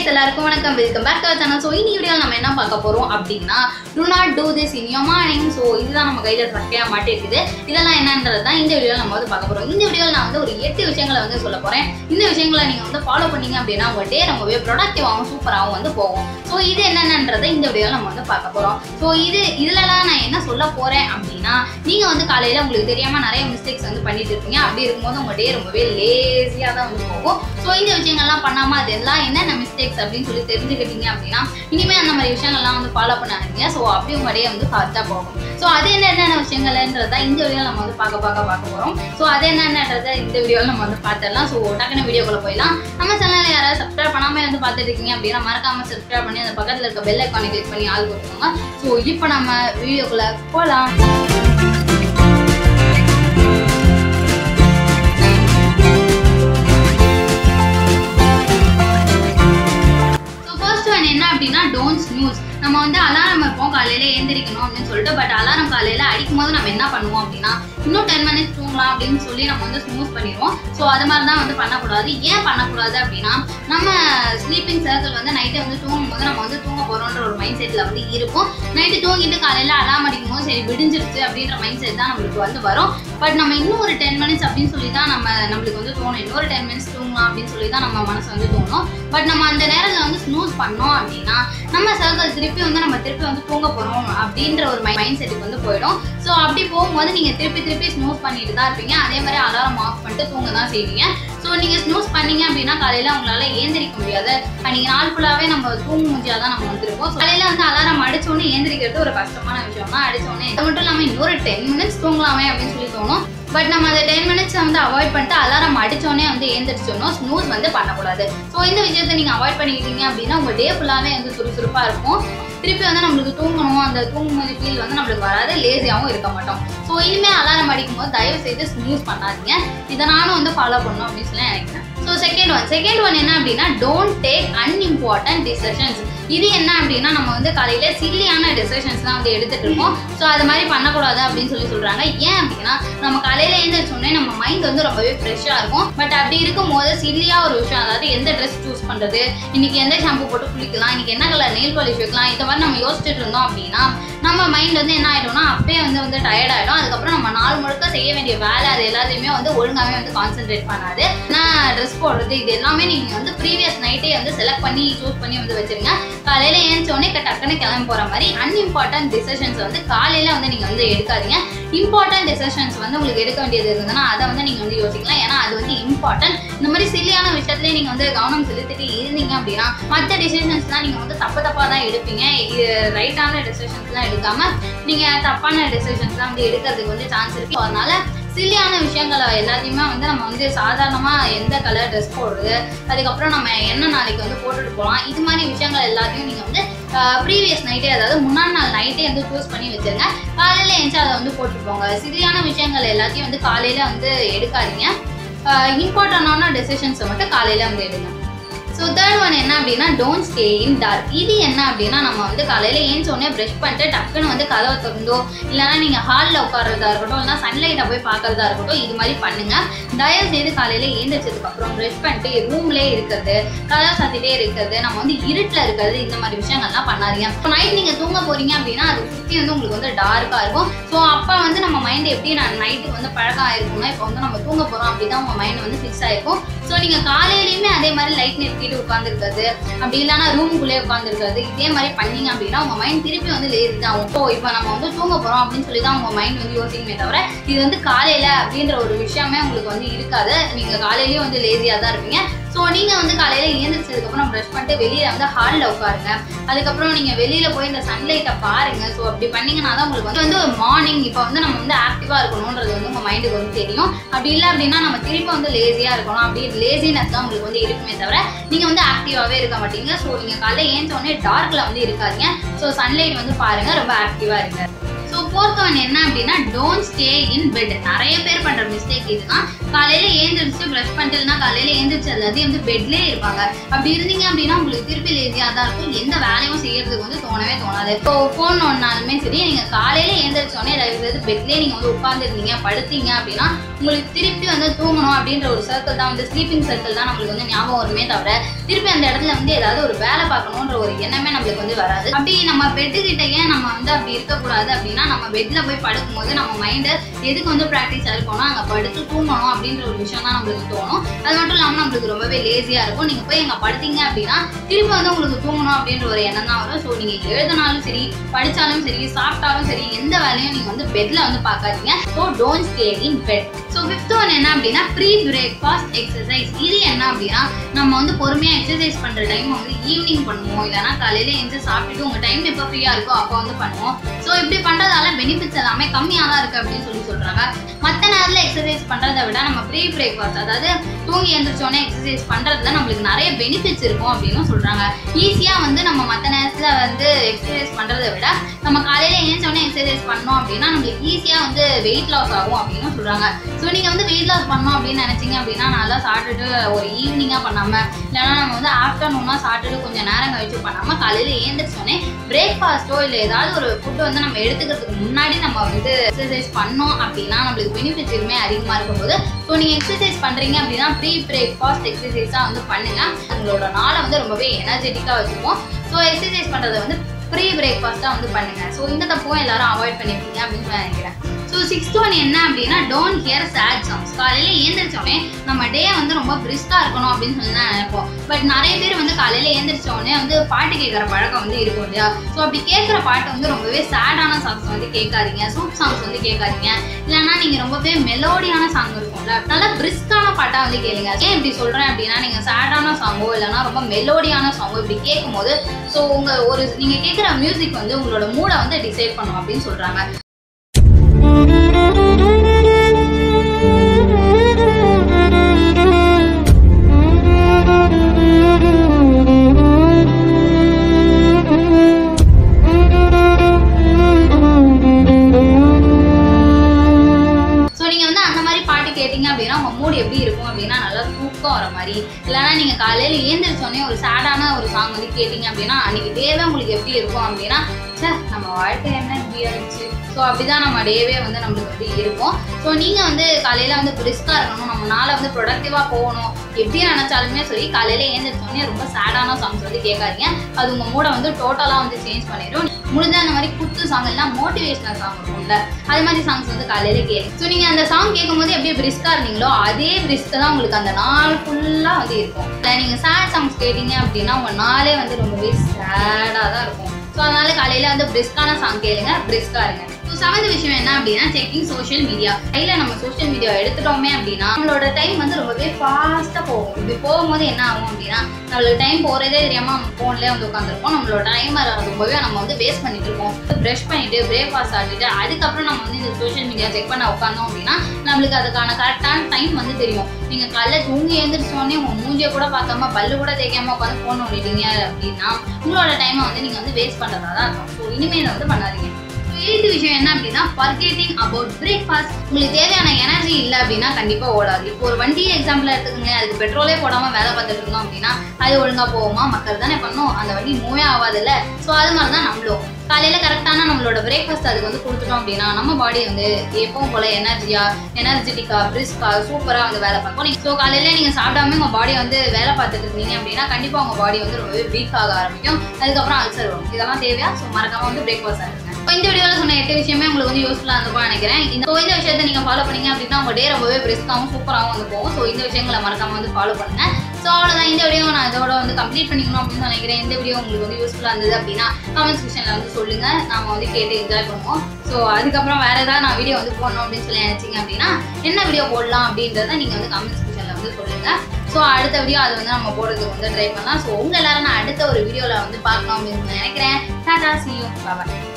guys எல்லாருக்கும் வணக்கம் welcome back to channel so இந்த வீடியோவில் நம்ம என்ன பார்க்க போகிறோம் அப்படின்னா to not do this in your morning so இதுதான் நம்ம கையில் சக்கையாக மாட்டிருக்குது இதெல்லாம் என்னன்றது தான் இந்த வீடியோவில் நம்ம வந்து பார்க்க போகிறோம் இந்த வீடியோவில் நான் வந்து ஒரு எட்டு விஷயங்களை வந்து சொல்ல போகிறேன் இந்த விஷயங்களை நீங்கள் வந்து ஃபாலோ பண்ணீங்க அப்படின்னா உங்கள் டே ரொம்பவே ப்ரொடக்டிவாகவும் சூப்பராகவும் வந்து போகும் ஸோ இது என்னென்னன்றதை இந்த வீடியோவில் நம்ம வந்து பார்க்க போகிறோம் ஸோ இது இதுலலாம் நான் என்ன சொல்ல போகிறேன் அப்படின்னா நீங்கள் வந்து காலையில் உங்களுக்கு தெரியாமல் நிறைய மிஸ்டேக்ஸ் வந்து பண்ணிட்டு இருப்பீங்க அப்படி இருக்கும்போது உங்கள் டே ரொம்பவே லேசியாக தான் வந்து போகும் ஸோ இந்த விஷயங்கள்லாம் பண்ணாமல் அது எல்லாம் என்னென்ன மிஸ்டேக்ஸ் அப்படின்னு சொல்லி தெரிஞ்சுக்கிட்டீங்க அப்படின்னா இனிமேல் அந்த மாதிரி விஷயங்கள்லாம் வந்து ஃபாலோ பண்ணாதீங்க ஸோ அப்படி உங்கள் டே வந்து ஃபாஸ்ட்டாக போகும் ஸோ அது என்னென்ன விஷயங்கள்ன்றதை இந்த வீடியோவில் நம்ம வந்து பார்க்க பார்க்க பார்க்க போகிறோம் ஸோ அது என்னென்னன்றதை இந்த வீடியோவில் நம்ம வந்து பார்த்துடலாம் ஸோ டக்குன்னு வீடியோக்குள்ள போயிடலாம் நம்ம சேனலில் யாராவது சப்ஸ்கிரைப் பண்ணாமல் வந்து பார்த்துட்டு இருக்கீங்க அப்படின்னா மறக்காமல் சப்ஸ்கிரைப் பண்ணி அந்த பக்கத்தில் இருக்க பெல் ஐக்கானை கிளிக் பண்ணி ஆள் கொடுத்துக்கோங்க ஸோ இப்போ நம்ம வீடியோக்குள்ளே போகலாம் ஸோ ஃபர்ஸ்ட் ஒன் என்ன அப்படின்னா டோன்ட் ஸ்னூஸ் நம்ம வந்து அலாரம் வைப்போம் காலையில ஏந்திரிக்கணும் அப்படின்னு சொல்லிட்டு பட் அலாரம் காலையில அடிக்கும் போது நம்ம என்ன பண்ணுவோம் அப்படின்னா இன்னும் டென் மினிட்ஸ் தூங்கலாம் அப்படின்னு சொல்லி நம்ம வந்து ஸ்னூஸ் பண்ணிடுவோம் ஸோ அது மாதிரி தான் வந்து பண்ணக்கூடாது ஏன் பண்ணக்கூடாது அப்படின்னா நம்ம ஸ்லீப்பிங் சர்க்கிள் வந்து நைட்டை வந்து தூங்கும் போது நம்ம வந்து தூங்க போகிறோன்ற ஒரு மைண்ட் செட்டில் வந்து இருக்கும் நைட்டு தூங்கிட்டு காலையில் அலாம் அடிக்கும் போது சரி விடிஞ்சிருச்சு அப்படின்ற மைண்ட் செட் தான் நம்மளுக்கு வந்து வரும் பட் நம்ம இன்னும் ஒரு டென் மினிட்ஸ் அப்படின்னு சொல்லி தான் நம்ம நம்மளுக்கு வந்து தோணும் இன்னொரு டென் மினிட்ஸ் தூங்கலாம் அப்படின்னு சொல்லி தான் நம்ம மனசு வந்து தோணும் பட் நம்ம அந்த நேரத்தில் வந்து ஸ்னூஸ் பண்ணோம் அப்படின்னா நம்ம சர்க்கிள் திருப்பி வந்து நம்ம திருப்பி வந்து தூங்க போகிறோம் அப்படின்ற ஒரு மைண்ட் செட்டுக்கு வந்து போயிடும் ஸோ அப்படி போகும்போது நீங்கள் திருப்பி திருப்பி ஸ்னூஸ் பண்ணிட்டு தான் இருப்பீங்க அதே மாதிரி அலாரம் ஆஃப் பண்ணிட்டு தூங்க தான் செய்வீங்க ஸோ நீங்கள் ஸ்னூஸ் பண்ணீங்க அப்படின்னா காலையில் உங்களால் ஏந்திரிக்க முடியாது அன்றைக்கி நாள் ஃபுல்லாகவே நம்ம தூங்க முடியாது தான் நம்ம வந்துருக்கோம் ஸோ காலையில் வந்து அலாரம் அடிச்சோடனே ஏந்திரிக்கிறது ஒரு கஷ்டமான விஷயம் தான் அடிச்சோடனே அது மட்டும் இல்லாமல் இன்னொரு டென் மினிட்ஸ் தூங்கலாமே அப்படின்னு சொல்லி தோணும் பட் நம்ம அந்த டென் மினிட்ஸ் வந்து அவாய்ட் பண்ணிட்டு அலாரம் அடிச்சோடனே வந்து ஏந்திரிச்சோன்னா ஸ்னூஸ் வந்து பண்ணக்கூடாது ஸோ இந்த விஷயத்தை நீங்கள் அவாய்ட் பண்ணிக்கிட்டீங்க அப்படின்னா உங்கள் டே ஃபுல்லாகவே வந்து சுறுசுறுப்பாக இருக்கும் திருப்பி வந்து நம்மளுக்கு தூங்கணும் அந்த தூங்கும் போது ஃபீல் வந்து நம்மளுக்கு வராது லேசியாகவும் இருக்க மாட்டோம் ஸோ இனிமேல் அலாரம் அடிக்கும் போது தயவு செய்து ஸ்னூஸ் பண்ணாதீங்க இதை நானும் வந்து ஃபாலோ பண்ணணும் அப்படின்னு சொல்லி நினைக்கிறேன் so second one second one என்ன அப்படின்னா டோன்ட் டேக் அன்இம்பார்ட்டன்ட் டிசிஷன்ஸ் இது என்ன அப்படின்னா நம்ம வந்து காலையில சில்லியான டெசிஷன்ஸ்லாம் வந்து எடுத்துட்டு இருக்கோம் ஸோ அது மாதிரி பண்ணக்கூடாது அப்படின்னு சொல்லி சொல்றாங்க ஏன் அப்படின்னா நம்ம காலையில எழுந்திரிச்சோடனே நம்ம மைண்ட் வந்து ரொம்பவே ஃப்ரெஷ்ஷாக இருக்கும் பட் அப்படி இருக்கும் போது சில்லியா ஒரு விஷயம் அதாவது எந்த ட்ரெஸ் சூஸ் பண்றது இன்னைக்கு எந்த ஷாம்பு போட்டு குளிக்கலாம் இன்னைக்கு என்ன கலர் நெயில் பாலிஷ் வைக்கலாம் இந்த மாதிரி நம்ம யோசிச்சுட்டு இருந்தோம் அப்படின்னா நம்ம மைண்ட் வந்து என்ன ஆயிடும்னா அப்பயே வந்து வந்து டயர்ட் ஆயிடும் அதுக்கப்புறம் நம்ம நாள் முழுக்க செய்ய வேண்டிய வேலை அது எல்லாத்தையுமே வந்து ஒழுங்காவே வந்து கான்சென்ட்ரேட் பண்ணாது நான் ட்ரெஸ் போடுறது இது எல்லாமே நீங்க வந்து ப்ரீவியஸ் நைட்டே வந்து செலக்ட் பண்ணி சூஸ் பண்ணி வந்து வச்சிருங்க காலையில ஏஞ்சோடனே டக்குன்னு கிளம்பி போற மாதிரி அன்இம்பார்ட்டன்ட் டிசிஷன்ஸ் வந்து காலையில வந்து நீங்க வந்து எடுக்காதீங்க இம்பார்ட்டன்ட் டெசிஷன்ஸ் வந்து உங்களுக்கு எடுக்க வேண்டியது இருந்ததுன்னா அதை வந்து நீங்கள் வந்து யோசிக்கலாம் ஏன்னா அது வந்து இம்பார்ட்டன்ட் இந்த மாதிரி சில்லியான விஷயத்துலேயே நீங்கள் வந்து கவனம் செலுத்திட்டு இருந்தீங்க அப்படின்னா மற்ற டெசிஷன்ஸ்லாம் நீங்கள் வந்து தப்பு தப்பாக தான் எடுப்பீங்க இது ரைட்டான டெசிஷன்ஸ்லாம் எடுக்காம நீங்கள் தப்பான டெசிஷன்ஸ்லாம் வந்து எடுக்கிறதுக்கு வந்து சான்ஸ் இருக்கு அதனால சில்லியான விஷயங்களை எல்லாத்தையுமே வந்து நம்ம வந்து சாதாரணமாக எந்த கலர் ட்ரெஸ் போடுறது அதுக்கப்புறம் நம்ம என்ன நாளைக்கு வந்து போட்டுட்டு போகலாம் இது மாதிரி விஷயங்கள் எல்லாத்தையும் நீங்கள் வந்து ப்ரீவியஸ் நைட்டே அதாவது முன்னாள் நாள் நைட்டே வந்து சூஸ் பண்ணி வச்சிருங்க காலையில் எழுந்து அதை வந்து போட்டு போங்க சில்லியான விஷயங்கள் எல்லாத்தையும் வந்து காலையில் வந்து எடுக்காதீங்க இம்பார்ட்டண்டான டெசிஷன்ஸை மட்டும் காலையில் வந்து எடுங்க ஸோ தேர்ட் ஒன் என்ன அப்படின்னா டோன்ட் ஸ்டே இன் டார்க் இது என்ன அப்படின்னா நம்ம வந்து காலையில் ஏஞ்சோடனே ப்ரஷ் பண்ணிட்டு டக்குன்னு வந்து கதவை திறந்தோ இல்லைனா நீங்கள் ஹாலில் உட்கார்றதா இருக்கட்டும் இல்லைனா சன்லைட்டை போய் பார்க்கறதா இருக்கட்டும் இது மாதிரி பண்ணுங்க தயவு செய்து காலையில் ஏந்திரிச்சதுக்கு அப்புறம் ப்ரஷ் பண்ணிட்டு ரூம்லேயே இருக்கிறது கதவை சாத்திட்டே இருக்கிறது நம்ம வந்து இருட்டில் இருக்கிறது இந்த மாதிரி விஷயங்கள்லாம் பண்ணாதீங்க இப்போ நைட் நீங்கள் தூங்க போறீங்க அப்படின்னா அது சுற்றி வந்து உங்களுக்கு வந்து டார்க்காக இருக்கும் ஸோ அப்போ வந்து நம்ம மைண்ட் எப்படி நான் நைட்டுக்கு வந்து பழக்கம் ஆயிருக்கும்னா இப்போ வந்து நம்ம தூங்க போகிறோம் அப்படி தான் உங்கள் மைண்ட் வந்து ஃபிக்ஸ் ஆயிருக்கும் ஸோ நீங்கள் காலையிலையுமே அதே மாதிரி லைட் நிறுத்திட்டு உட்காந்துருக்கிறது அப்படி இல்லைனா ரூமுக்குள்ளே உட்காந்துருக்கிறது இதே மாதிரி பண்ணீங்க அப்படின்னா உங்கள் மைண்ட் திருப்பி வந்து லேசி தான் ஆகும் ஸோ இப்போ நம்ம வந்து தூங்க போகிறோம் அப்படின்னு சொல்லி தான் உங்கள் மைண்ட் வந்து யோசிக்குமே தவிர இது வந்து காலையில் அப்படின்ற ஒரு விஷயமே உங்களுக்கு வந்து இருக்காது நீங்கள் காலையிலேயே வந்து லேசியாக தான் இருப்பீங்க ஸோ நீங்கள் வந்து காலையில் ஏந்திரிச்சதுக்கப்புறம் ப்ரஷ் பண்ணிட்டு வெளியில் வந்து ஹாலில் உட்காருங்க அதுக்கப்புறம் நீங்கள் வெளியில் போய் இந்த சன்லைட்டை பாருங்கள் ஸோ அப்படி பண்ணீங்கன்னா தான் உங்களுக்கு வந்து வந்து ஒரு மார்னிங் இப்போ வந்து நம்ம வந்து ஆக்டிவாக இருக்கணுன்றது வந்து உங்கள் மைண்டுக்கு வந்து தெரியும் அப்படி இல்லை அப்படின்னா நம்ம திருப்பி வந்து லேசியாக இருக்கணும் அப்படி லேசினஸ் தான் உங்களுக்கு வந்து இருக்குமே தவிர நீங்கள் வந்து ஆக்டிவாகவே இருக்க மாட்டீங்க ஸோ நீங்கள் காலையில் ஏஞ்சோடனே டார்க்கில் வந்து இருக்காதீங்க ஸோ சன்லைட் வந்து பாருங்கள் ரொம்ப ஆக்டிவாக இருங்க ஸோ ஃபோர்த் ஒன் என்ன அப்படின்னா டோன்ட் ஸ்டே இன் பெட் நிறைய பேர் பண்ற மிஸ்டேக் இதுதான் காலையில ஏந்திரிச்சு ப்ரஷ் பண்ணிட்டு இல்லைன்னா காலையில ஏந்திரிச்சு எல்லாத்தையும் வந்து பெட்லேயே இருப்பாங்க அப்படி இருந்தீங்க அப்படின்னா உங்களுக்கு திருப்பி லேசியாக தான் இருக்கும் எந்த வேலையும் செய்யறதுக்கு வந்து தோணவே தோணாது இப்போ ஃபோன் ஒன்னாலுமே சரி நீங்க காலையில ஏந்திரிச்சோடனே தயவு செய்து பெட்லேயே நீங்க வந்து உட்காந்துருந்தீங்க படுத்தீங்க அப்படின்னா உங்களுக்கு திருப்பி வந்து தூங்கணும் அப்படின்ற ஒரு சர்க்கிள் தான் வந்து ஸ்லீப்பிங் சர்க்கிள் தான் நம்மளுக்கு வந்து ஞாபகம் வருமே தவிர திருப்பி அந்த இடத்துல வந்து ஏதாவது ஒரு வேலை பார்க்கணுன்ற ஒரு எண்ணமே நம்மளுக்கு வந்து வராது அப்படி நம்ம பெட்டு கிட்ட ஏன் நம்ம வந்து அப்படி இருக்கக்கூடாது அப்படின்னா நம்ம பெட்ல போய் படுக்கும்போது நம்ம மைண்டு எதுக்கு வந்து ப்ராக்டிஸ் இருக்கணும்னா அங்கே படுத்து தூங்கணும் அப்படின்ற ஒரு விஷயம் தான் நம்மளுக்கு தோணும் அது மட்டும் இல்லாமல் நம்மளுக்கு ரொம்பவே லேசியா இருக்கும் நீங்க போய் அங்கே படுத்தீங்க அப்படின்னா திருப்பி வந்து உங்களுக்கு தூங்கணும் அப்படின்ற ஒரு எண்ணம் தான் வரும் ஸோ நீங்க எழுதினாலும் சரி படிச்சாலும் சரி சாப்பிட்டாலும் சரி எந்த வேலையும் நீங்க வந்து பெட்ல வந்து பார்க்காதீங்க so don't stay in bed so fifth one என்ன அப்படின்னா ப்ரீ பிரேக்ஃபாஸ்ட் எக்ஸசைஸ் இது என்ன அப்படின்னா நம்ம வந்து பொறுமையாக எக்ஸசைஸ் பண்ணுற டைம் வந்து ஈவினிங் பண்ணுவோம் இல்லைனா காலையில எழுந்து சாப்பிட்டுட்டு உங்கள் டைம் எப்போ ஃப்ரீயாக இருக்கோ அப்போ வந்து பண்ணுவோம் ஸோ இப்படி பண்ணுறதால பெனிஃபிட்ஸ் எல்லாமே கம்மியாக தான் இருக்குது அப்படின்னு சொல்லி சொல்கிறாங்க மற்ற நேரத்தில் எக்ஸசைஸ் பண்ணுறதை விட நம்ம ப்ரீ பிரேக்ஃபாஸ்ட் அதாவது தூங்கி எழுந்திரிச்சோன்னே எக்ஸசைஸ் பண்ணுறதுல நம்மளுக்கு நிறைய பெனிஃபிட்ஸ் இருக்கும் அப்படின்னு சொல்கிறாங்க ஈஸியாக வந்து நம்ம மற்ற நேரத்தில் வந்து எக்ஸசைஸ் பண்ணுறதை விட நம்ம காலையில் எழுந்தோடனே எக்ஸசைஸ் பண்ணோம் அப்படின்னா நம்மளுக்கு ஈஸியாக வந்து வெயிட் லாஸ் ஆகும் அப்படின்னு சொல்கிறாங்க ஸோ நீங்கள் வந்து வெயிட் லாஸ் பண்ணோம் அப்படின்னு நினச்சிங்க அப்படின்னா நல்லா சாப்பிட்டுட்டு ஒரு ஈவினிங்காக பண்ணாமல் இல்லைன்னா நம்ம வந்து ஆஃப்டர்நூனாக சாப்பிட்டுட்டு கொஞ்சம் நேரம் கழிச்சு பண்ணாமல் காலையில் ஏந்திரிச்சோடனே பிரேக்ஃபாஸ்ட்டோ இல்லை ஏதாவது ஒரு ஃபுட்டு வந்து நம்ம எடுத்துக்கிறதுக்கு முன்னாடி நம்ம வந்து எக்ஸசைஸ் பண்ணோம் அப்படின்னா நம்மளுக்கு பெனிஃபிட்ஸ் எதுவுமே அதிகமாக இருக்கும்போது ஸோ நீங்கள் எக்ஸசைஸ் பண்ணுறீங்க அப்படின்னா ப்ரீ பிரேக்ஃபாஸ்ட் எக்ஸசைஸாக வந்து பண்ணுங்கள் உங்களோட நாளை வந்து ரொம்பவே எனர்ஜெட்டிக்காக வச்சுப்போம் ஸோ எக்ஸசைஸ் பண்ணுறதை வந்து ப்ரீ பிரேக்ஃபாஸ்ட்டாக வந்து பண்ணுங்கள் ஸோ இந்த தப்பும் எல்லாரும் அவாய்ட் பண்ணிருக்கீங்க அப்படின்னு நான் நினைக்கிறேன் ஸோ சிக்ஸ்த் ஒன் என்ன அப்படின்னா டோன்ட் ஹியர் சேட் சாங்ஸ் காலையில் ஏந்திரிச்சோடனே நம்ம டே வந்து ரொம்ப பிரிஸ்காக இருக்கணும் அப்படின்னு சொல்லி தான் நினைப்போம் பட் நிறைய பேர் வந்து காலையில் ஏந்திரிச்சோடனே வந்து பாட்டு கேட்குற பழக்கம் வந்து இருக்கும் இல்லையா ஸோ அப்படி கேட்குற பாட்டு வந்து ரொம்பவே சேடான சாங்ஸ் வந்து கேட்காதீங்க சூப் சாங்ஸ் வந்து கேட்காதீங்க இல்லைன்னா நீங்கள் ரொம்பவே மெலோடியான சாங் இருக்கும்ல நல்லா பிரிஸ்கான பாட்டாக வந்து கேளுங்க ஏன் இப்படி சொல்கிறேன் அப்படின்னா நீங்கள் சேடான சாங்கோ இல்லைன்னா ரொம்ப மெலோடியான சாங்கோ இப்படி கேட்கும்போது ஸோ உங்கள் ஒரு நீங்கள் கேட்குற மியூசிக் வந்து உங்களோட மூடை வந்து டிசைட் பண்ணும் அப்படின்னு சொல்கிறாங்க ஸோ நீங்கள் வந்து அந்த மாதிரி பாட்டு கேட்டிங்க அப்படின்னா உங்கள் மூடு எப்படி இருக்கும் அப்படின்னா நல்லா தூக்கம் வர மாதிரி இல்லைன்னா நீங்கள் காலையில் ஏந்திரிச்சோடனே ஒரு சேடான ஒரு சாங் வந்து கேட்டிங்க அப்படின்னா அன்றைக்கி டேவே உங்களுக்கு எப்படி இருக்கும் அப்படின்னா சே நம்ம வாழ்க்கை என்ன இப்படி ஆயிடுச்சு ஸோ அப்படிதான் நம்ம டேவே வந்து நம்மளுக்கு வந்து இருக்கும் ஸோ நீங்கள் வந்து காலையில் வந்து பிரிஸ்காக இருக்கணும் நம்ம நாளை வந்து ப்ரொடக்டிவாக போகணும் எப்படி நினச்சாலுமே சரி காலையில் ஏந்திரிச்சோடனே ரொம்ப சேடான சாங்ஸ் வந்து கேட்காதீங்க அது உங்கள் மூடை வந்து டோட்டலாக வந்து சேஞ்ச் பண்ணிடும் முடிஞ்ச அந்த மாதிரி குத்து சாங் எல்லாம் மோட்டிவேஷனல் சாங் இருக்கும்ல அது மாதிரி சாங்ஸ் வந்து காலையில கேளு ஸோ நீங்கள் அந்த சாங் கேட்கும்போது எப்படி பிரிஸ்காக இருந்தீங்களோ அதே பிரிஸ்க்கு தான் உங்களுக்கு அந்த நாள் ஃபுல்லாக வந்து இருக்கும் இல்லை நீங்கள் சேட் சாங்ஸ் கேட்டீங்க அப்படின்னா உங்கள் நாளே வந்து ரொம்பவே சேடாக தான் இருக்கும் ஸோ அதனால காலையில் வந்து பிரிஸ்கான சாங் கேளுங்க பிரிஸ்காக இருங்க ஸோ செவன்த் விஷயம் என்ன அப்படின்னா செக்கிங் சோஷியல் மீடியா கையில் நம்ம சோஷியல் மீடியா எடுத்துட்டோமே அப்படின்னா நம்மளோட டைம் வந்து ரொம்பவே ஃபாஸ்ட்டாக போகும் இப்படி போகும்போது என்ன ஆகும் அப்படின்னா நம்மளுக்கு டைம் போகிறதே தெரியாமல் நம்ம ஃபோன்லேயே வந்து உட்காந்துருப்போம் நம்மளோட டைம் ரொம்பவே நம்ம வந்து வேஸ்ட் பண்ணிட்டு இருப்போம் ப்ரஷ் பண்ணிட்டு பிரேக்ஃபாஸ்ட் சாப்பிட்டுட்டு அதுக்கப்புறம் நம்ம வந்து இந்த சோஷியல் மீடியா செக் பண்ண உட்காந்தோம் அப்படின்னா நம்மளுக்கு அதுக்கான கரெக்டான டைம் வந்து தெரியும் நீங்கள் காலைல தூங்கி எழுந்திரிச்சோடனே உங்கள் மூஞ்சியை கூட பார்க்காம பல்லு கூட தேய்க்காம உட்காந்து ஃபோன் நோண்டிட்டீங்க அப்படின்னா உங்களோட டைமை வந்து நீங்கள் வந்து வேஸ்ட் பண்ணுறதா தான் இருக்கும் ஸோ இனிமேல் வந்து பண்ணாதீங்க எயித்து விஷயம் என்ன அப்படின்னா ஃபர்கெட்டிங் அபவுட் பிரேக்ஃபாஸ்ட் உங்களுக்கு தேவையான எனர்ஜி இல்லை அப்படின்னா கண்டிப்பாக ஓடாது இப்போ ஒரு வண்டி எக்ஸாம்பிள் எடுத்துக்கோங்களேன் அதுக்கு பெட்ரோலே போடாமல் வேலை பார்த்துட்டு இருந்தோம் அப்படின்னா அது ஒழுங்காக போகுமா மக்கள் தானே பண்ணும் அந்த வண்டி மூவே ஆகாதுல்ல ஸோ அது மாதிரி தான் நம்மளும் காலையில் கரெக்டான நம்மளோட பிரேக்ஃபாஸ்ட் அதுக்கு வந்து கொடுத்துட்டோம் அப்படின்னா நம்ம பாடி வந்து எப்பவும் போல எனர்ஜியா எனர்ஜெட்டிக்கா பிரிஸ்கா சூப்பராக வந்து வேலை பார்க்கும் நீங்கள் ஸோ காலையில் நீங்கள் சாப்பிடாம உங்கள் பாடி வந்து வேலை பார்த்துட்டு இருந்தீங்க அப்படின்னா கண்டிப்பாக உங்கள் பாடி வந்து ரொம்பவே வீக் ஆக ஆரம்பிக்கும் அதுக்கப்புறம் அல்சர் வரும் இதெல்லாம் தேவையா ஸோ மறக்காம வந்து பிரேக்ஃபாஸ்ட் ஆகுங்க இப்போ இந்த வீடியோவில் சொன்ன எட்டு விஷயமே உங்களுக்கு வந்து யூஸ்ஃபுல்லாக இருந்திருக்கும் நினைக்கிறேன் இந்த so இந்த விஷயத்தை நீங்கள் ஃபாலோ பண்ணீங்க அப்படின்னா உங்கள் டே ரொம்பவே பிரிஸ்காகவும் சூப்பராகவும் வந்து போகும் ஸோ இந்த விஷயங்களை மறக்காம வந்து ஃபாலோ பண்ணுங்க ஸோ அவ்வளோதான் இந்த வீடியோ நான் இதோட வந்து கம்ப்ளீட் பண்ணிக்கணும் அப்படின்னு நினைக்கிறேன் இந்த வீடியோ உங்களுக்கு வந்து யூஸ்ஃபுல்லாக இருந்தது அப்படின்னா கமெண்ட் செக்ஷனில் வந்து சொல்லுங்க நாம வந்து கேட்டு என்ஜாய் பண்ணுவோம் ஸோ அதுக்கப்புறம் வேற ஏதாவது நான் வீடியோ வந்து போடணும் அப்படின்னு சொல்லி நினைச்சீங்க அப்படின்னா என்ன வீடியோ போடலாம் அப்படின்றத நீங்கள் வந்து கமெண்ட் செக்ஷனில் வந்து சொல்லுங்க ஸோ அடுத்த வீடியோ அது வந்து நம்ம போடுறதுக்கு வந்து ட்ரை பண்ணலாம் ஸோ உங்க எல்லாரும் நான் அடுத்த ஒரு வீடியோவில் வந்து பார்க்கணும் அப்படின்னு நினைக்கிறேன் டாடா சி யூ பாய்